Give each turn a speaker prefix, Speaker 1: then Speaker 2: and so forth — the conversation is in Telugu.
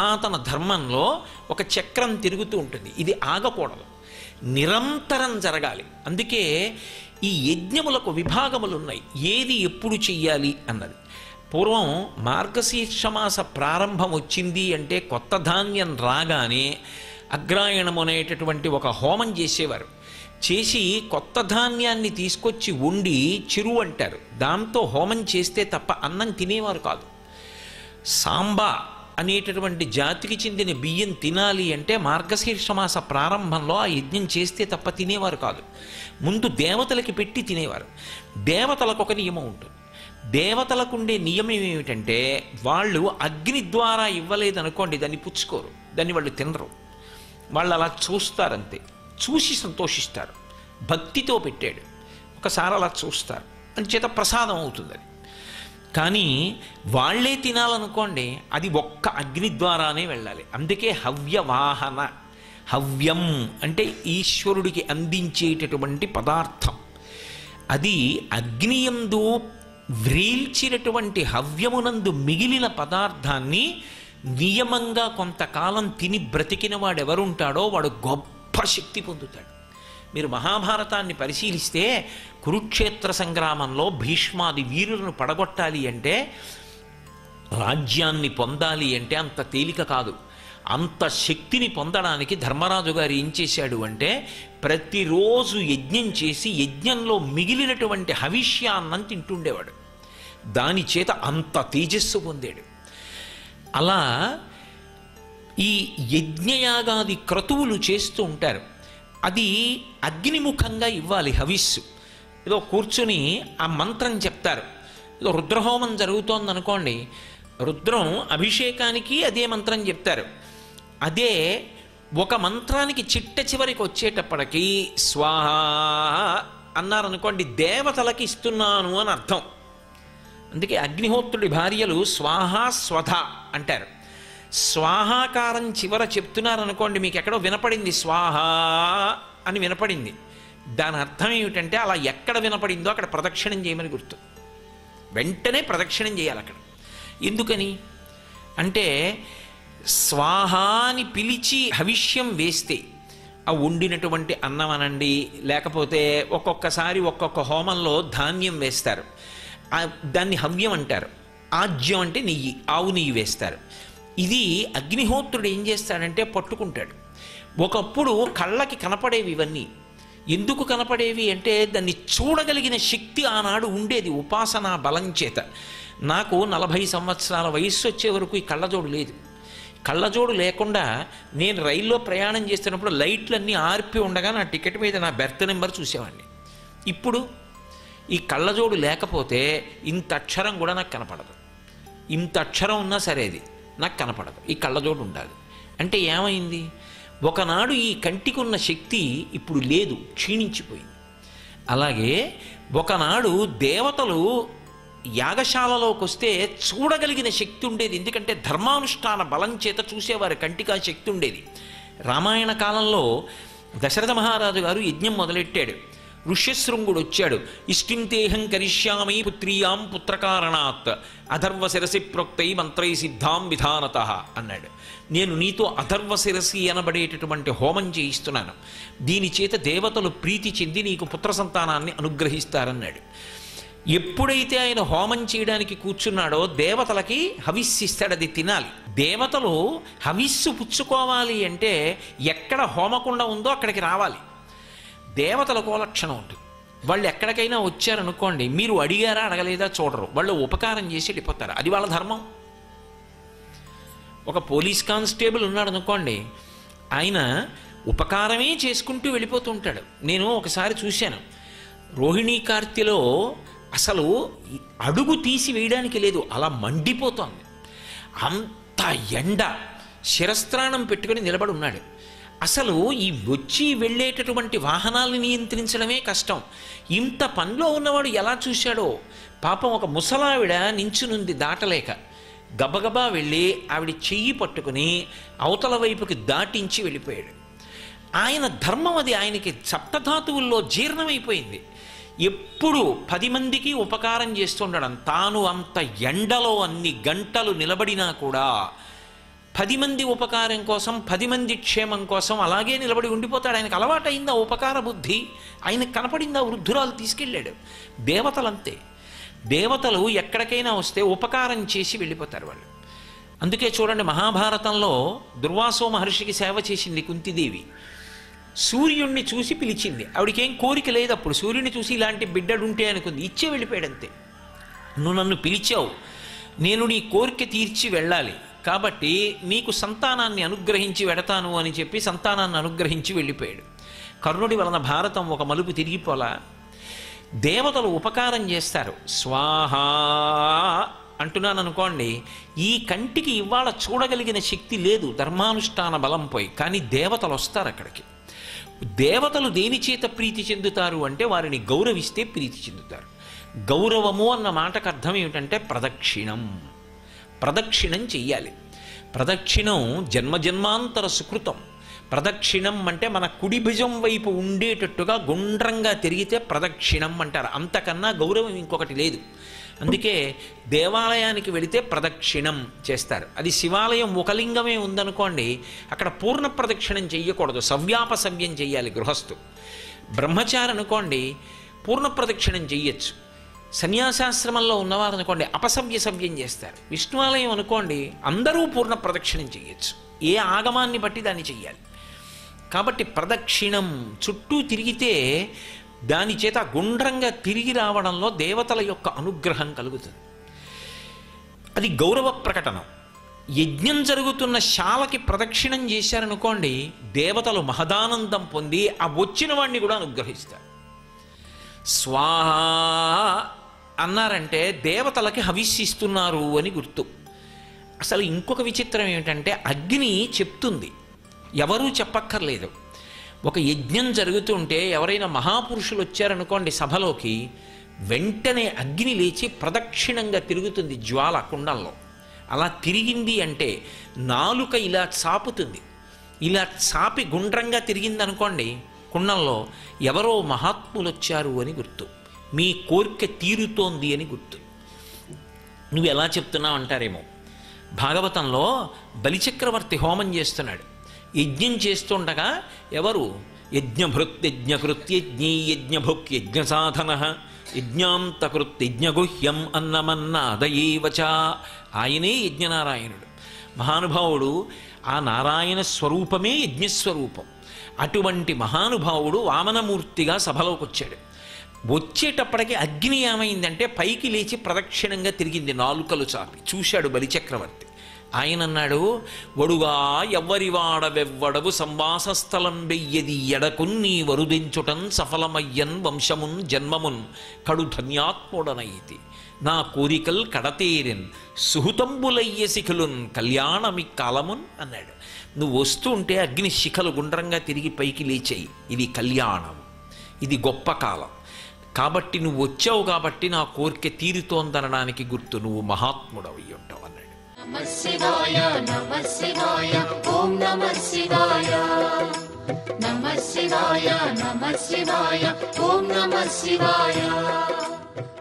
Speaker 1: సనాతన ధర్మంలో ఒక చక్రం తిరుగుతూ ఉంటుంది ఇది ఆగకూడదు నిరంతరం జరగాలి అందుకే ఈ యజ్ఞములకు విభాగములు ఉన్నాయి ఏది ఎప్పుడు చెయ్యాలి అన్నది పూర్వం మార్గశీర్షమాస ప్రారంభం వచ్చింది అంటే కొత్త ధాన్యం రాగానే అగ్రాయణం అనేటటువంటి ఒక హోమం చేసేవారు చేసి కొత్త ధాన్యాన్ని తీసుకొచ్చి వండి చిరు అంటారు దాంతో హోమం చేస్తే తప్ప అన్నం తినేవారు కాదు సాంబా అనేటటువంటి జాతికి చెందిన బియ్యం తినాలి అంటే మార్గశీర్షమాస ప్రారంభంలో ఆ యజ్ఞం చేస్తే తప్ప తినేవారు కాదు ముందు దేవతలకి పెట్టి తినేవారు దేవతలకు ఒక నియమం ఉంటుంది దేవతలకు ఉండే నియమం ఏమిటంటే వాళ్ళు అగ్ని ద్వారా ఇవ్వలేదనుకోండి దాన్ని పుచ్చుకోరు దాన్ని వాళ్ళు తినరు వాళ్ళు అలా చూస్తారంతే చూసి సంతోషిస్తారు భక్తితో పెట్టాడు ఒకసారి అలా చూస్తారు అంచేత ప్రసాదం అవుతుంది అది కానీ వాళ్ళే తినాలనుకోండి అది ఒక్క అగ్ని ద్వారానే వెళ్ళాలి అందుకే హవ్యవాహన హవ్యం అంటే ఈశ్వరుడికి అందించేటటువంటి పదార్థం అది అగ్నియందు వ్రీల్చినటువంటి హవ్యమునందు మిగిలిన పదార్థాన్ని నియమంగా కొంతకాలం తిని బ్రతికిన వాడు ఎవరుంటాడో వాడు గొప్ప శక్తి పొందుతాడు మీరు మహాభారతాన్ని పరిశీలిస్తే కురుక్షేత్ర సంగ్రామంలో భీష్మాది వీరులను పడగొట్టాలి అంటే రాజ్యాన్ని పొందాలి అంటే అంత తేలిక కాదు అంత శక్తిని పొందడానికి ధర్మరాజు గారు ఏం చేశాడు అంటే ప్రతిరోజు యజ్ఞం చేసి యజ్ఞంలో మిగిలినటువంటి హవిష్యాన్నం తింటుండేవాడు దాని చేత అంత తేజస్సు పొందాడు అలా ఈ యజ్ఞయాగాది క్రతువులు చేస్తూ ఉంటారు అది అగ్నిముఖంగా ఇవ్వాలి హవిస్సు ఏదో కూర్చుని ఆ మంత్రం చెప్తారు ఏదో రుద్రహోమం జరుగుతోందనుకోండి రుద్రం అభిషేకానికి అదే మంత్రం చెప్తారు అదే ఒక మంత్రానికి చిట్ట చివరికి వచ్చేటప్పటికి స్వాహ అన్నారనుకోండి దేవతలకి ఇస్తున్నాను అని అర్థం అందుకే అగ్నిహోత్రుడి భార్యలు స్వాహ స్వధ అంటారు స్వాహాకారం చివర చెప్తున్నారనుకోండి మీకు ఎక్కడో వినపడింది స్వాహ అని వినపడింది దాని అర్థం ఏమిటంటే అలా ఎక్కడ వినపడిందో అక్కడ ప్రదక్షిణం చేయమని గుర్తు వెంటనే ప్రదక్షిణం చేయాలి అక్కడ ఎందుకని అంటే స్వాహ అని పిలిచి హవిష్యం వేస్తే ఆ వండినటువంటి అన్నం అనండి లేకపోతే ఒక్కొక్కసారి ఒక్కొక్క హోమంలో ధాన్యం వేస్తారు ఆ దాన్ని హవ్యం అంటారు ఆజ్యం అంటే నెయ్యి ఆవు నెయ్యి వేస్తారు ఇది అగ్నిహోత్రుడు ఏం చేస్తాడంటే పట్టుకుంటాడు ఒకప్పుడు కళ్ళకి కనపడేవి ఇవన్నీ ఎందుకు కనపడేవి అంటే దాన్ని చూడగలిగిన శక్తి ఆనాడు ఉండేది ఉపాసనా బలం చేత నాకు నలభై సంవత్సరాల వయస్సు వచ్చే వరకు ఈ కళ్ళజోడు లేదు కళ్ళజోడు లేకుండా నేను రైల్లో ప్రయాణం చేస్తున్నప్పుడు లైట్లన్నీ ఆర్పి ఉండగా నా టికెట్ మీద నా బెర్త్ నెంబర్ చూసేవాడిని ఇప్పుడు ఈ కళ్ళజోడు లేకపోతే ఇంత అక్షరం కూడా నాకు కనపడదు ఇంత అక్షరం ఉన్నా సరే అది నాకు కనపడదు ఈ కళ్ళజోడు ఉండాలి అంటే ఏమైంది ఒకనాడు ఈ కంటికి ఉన్న శక్తి ఇప్పుడు లేదు క్షీణించిపోయింది అలాగే ఒకనాడు దేవతలు యాగశాలలోకి వస్తే చూడగలిగిన శక్తి ఉండేది ఎందుకంటే ధర్మానుష్ఠాన బలం చేత చూసేవారు కంటికి ఆ శక్తి ఉండేది రామాయణ కాలంలో దశరథ మహారాజు గారు యజ్ఞం మొదలెట్టాడు ఋష్యశృంగుడు వచ్చాడు ఇష్టింతేహం కరిష్యామి పుత్రీయాం పుత్రకారణాత్ అధర్వ శిరసి ప్రోక్తై మంత్రై సిద్ధాం విధానత అన్నాడు నేను నీతో అధర్వ శిరసి అనబడేటటువంటి హోమం చేయిస్తున్నాను దీని చేత దేవతలు ప్రీతి చెంది నీకు పుత్ర సంతానాన్ని అనుగ్రహిస్తారన్నాడు ఎప్పుడైతే ఆయన హోమం చేయడానికి కూర్చున్నాడో దేవతలకి హవిస్సిస్తాడు అది తినాలి దేవతలు హవిస్సు పుచ్చుకోవాలి అంటే ఎక్కడ హోమకుండ ఉందో అక్కడికి రావాలి దేవతలకు లక్షణం ఉంటుంది వాళ్ళు ఎక్కడికైనా వచ్చారనుకోండి మీరు అడిగారా అడగలేదా చూడరు వాళ్ళు ఉపకారం చేసి వెళ్ళిపోతారు అది వాళ్ళ ధర్మం ఒక పోలీస్ కానిస్టేబుల్ ఉన్నాడు అనుకోండి ఆయన ఉపకారమే చేసుకుంటూ వెళ్ళిపోతూ ఉంటాడు నేను ఒకసారి చూశాను రోహిణీ కార్తెలో అసలు అడుగు తీసి వేయడానికి లేదు అలా మండిపోతోంది అంత ఎండ శిరస్త్రాణం పెట్టుకొని నిలబడి ఉన్నాడు అసలు ఈ వచ్చి వెళ్ళేటటువంటి వాహనాలను నియంత్రించడమే కష్టం ఇంత పనిలో ఉన్నవాడు ఎలా చూశాడో పాపం ఒక ముసలావిడ నించునుంది దాటలేక గబగబా వెళ్ళి ఆవిడ చెయ్యి పట్టుకుని అవతల వైపుకి దాటించి వెళ్ళిపోయాడు ఆయన ధర్మం అది ఆయనకి సప్తధాతువుల్లో జీర్ణమైపోయింది ఎప్పుడు పది మందికి ఉపకారం చేస్తుండడం తాను అంత ఎండలో అన్ని గంటలు నిలబడినా కూడా పది మంది ఉపకారం కోసం పది మంది క్షేమం కోసం అలాగే నిలబడి ఉండిపోతాడు ఆయనకు అలవాటైందా ఉపకార బుద్ధి ఆయనకు కనపడిందా వృద్ధురాలు తీసుకెళ్ళాడు దేవతలంతే దేవతలు ఎక్కడికైనా వస్తే ఉపకారం చేసి వెళ్ళిపోతారు వాళ్ళు అందుకే చూడండి మహాభారతంలో దుర్వాసో మహర్షికి సేవ చేసింది కుంతిదేవి సూర్యుణ్ణి చూసి పిలిచింది ఆవిడకేం కోరిక లేదు అప్పుడు సూర్యుని చూసి ఇలాంటి బిడ్డడుంటే అనుకుంది ఇచ్చే వెళ్ళిపోయాడు అంతే నువ్వు నన్ను పిలిచావు నేను నీ కోరిక తీర్చి వెళ్ళాలి కాబట్టి నీకు సంతానాన్ని అనుగ్రహించి వెడతాను అని చెప్పి సంతానాన్ని అనుగ్రహించి వెళ్ళిపోయాడు కర్ణుడి వలన భారతం ఒక మలుపు తిరిగిపోలా దేవతలు ఉపకారం చేస్తారు స్వాహా అంటున్నాను అనుకోండి ఈ కంటికి ఇవాళ చూడగలిగిన శక్తి లేదు ధర్మానుష్ఠాన బలం పోయి కానీ దేవతలు వస్తారు అక్కడికి దేవతలు దేని చేత ప్రీతి చెందుతారు అంటే వారిని గౌరవిస్తే ప్రీతి చెందుతారు గౌరవము అన్న మాటకు అర్థం ఏమిటంటే ప్రదక్షిణం ప్రదక్షిణం చెయ్యాలి ప్రదక్షిణం జన్మజన్మాంతర సుకృతం ప్రదక్షిణం అంటే మన కుడి భుజం వైపు ఉండేటట్టుగా గుండ్రంగా తిరిగితే ప్రదక్షిణం అంటారు అంతకన్నా గౌరవం ఇంకొకటి లేదు అందుకే దేవాలయానికి వెళితే ప్రదక్షిణం చేస్తారు అది శివాలయం ఒక లింగమే ఉందనుకోండి అక్కడ పూర్ణ ప్రదక్షిణం చెయ్యకూడదు సవ్యాప సవ్యం చెయ్యాలి గృహస్థు బ్రహ్మచారి అనుకోండి పూర్ణ ప్రదక్షిణం చెయ్యొచ్చు సన్యాసాశ్రమంలో ఉన్నవారు అనుకోండి అపసవ్య సవ్యం చేస్తారు విష్ణువాలయం అనుకోండి అందరూ పూర్ణ ప్రదక్షిణం చేయొచ్చు ఏ ఆగమాన్ని బట్టి దాన్ని చెయ్యాలి కాబట్టి ప్రదక్షిణం చుట్టూ తిరిగితే దాని చేత గుండ్రంగా తిరిగి రావడంలో దేవతల యొక్క అనుగ్రహం కలుగుతుంది అది గౌరవ ప్రకటనం యజ్ఞం జరుగుతున్న శాలకి ప్రదక్షిణం చేశారనుకోండి దేవతలు మహదానందం పొంది ఆ వచ్చిన వాడిని కూడా అనుగ్రహిస్తారు స్వాహ అన్నారంటే దేవతలకి హవిస్సిస్తున్నారు అని గుర్తు అసలు ఇంకొక విచిత్రం ఏమిటంటే అగ్ని చెప్తుంది ఎవరూ చెప్పక్కర్లేదు ఒక యజ్ఞం జరుగుతుంటే ఎవరైనా మహాపురుషులు వచ్చారనుకోండి సభలోకి వెంటనే అగ్ని లేచి ప్రదక్షిణంగా తిరుగుతుంది జ్వాల కుండంలో అలా తిరిగింది అంటే నాలుక ఇలా చాపుతుంది ఇలా చాపి గుండ్రంగా తిరిగిందనుకోండి కుండంలో ఎవరో మహాత్ములు వచ్చారు అని గుర్తు మీ కోరిక తీరుతోంది అని గుర్తు నువ్వు ఎలా చెప్తున్నావు అంటారేమో భాగవతంలో బలిచక్రవర్తి హోమం చేస్తున్నాడు యజ్ఞం చేస్తుండగా ఎవరు యజ్ఞభృత్ యజ్ఞకృత్ యజ్ఞీ యజ్ఞభుక్ యజ్ఞ సాధన యజ్ఞాంతకృత్ యజ్ఞగుహ్యం అన్నమన్నాదయేవచ ఆయనే యజ్ఞనారాయణుడు మహానుభావుడు ఆ నారాయణ స్వరూపమే యజ్ఞస్వరూపం అటువంటి మహానుభావుడు వామనమూర్తిగా సభలోకి వచ్చాడు వచ్చేటప్పటికి అగ్ని ఏమైందంటే పైకి లేచి ప్రదక్షిణంగా తిరిగింది నాలుకలు చాపి చూశాడు బలిచక్రవర్తి ఆయన అన్నాడు వడుగా ఎవ్వరివాడవెవ్వడవు సంవాసస్థలం వెయ్యది ఎడకున్ నీ వరుదించుటన్ సఫలమయ్యన్ వంశమున్ జన్మమున్ కడు ధన్యాత్ముడనైతి నా కోరికల్ కడతేరిన్ సుహుతంబులయ్య శిఖలున్ కళ్యాణమి కాలమున్ అన్నాడు నువ్వు వస్తుంటే అగ్ని శిఖలు గుండ్రంగా తిరిగి పైకి లేచాయి ఇది కళ్యాణం ఇది గొప్ప కాలం కాబట్టి నువ్వు వచ్చావు కాబట్టి నా కోరిక తీరుతోందనడానికి గుర్తు నువ్వు మహాత్ముడవి ఉంటావు అన్నాడు
Speaker 2: नमः शिवाय नमः शिवाय ॐ नमः शिवाय नमः शिवाय नमः शिवाय ॐ नमः शिवाय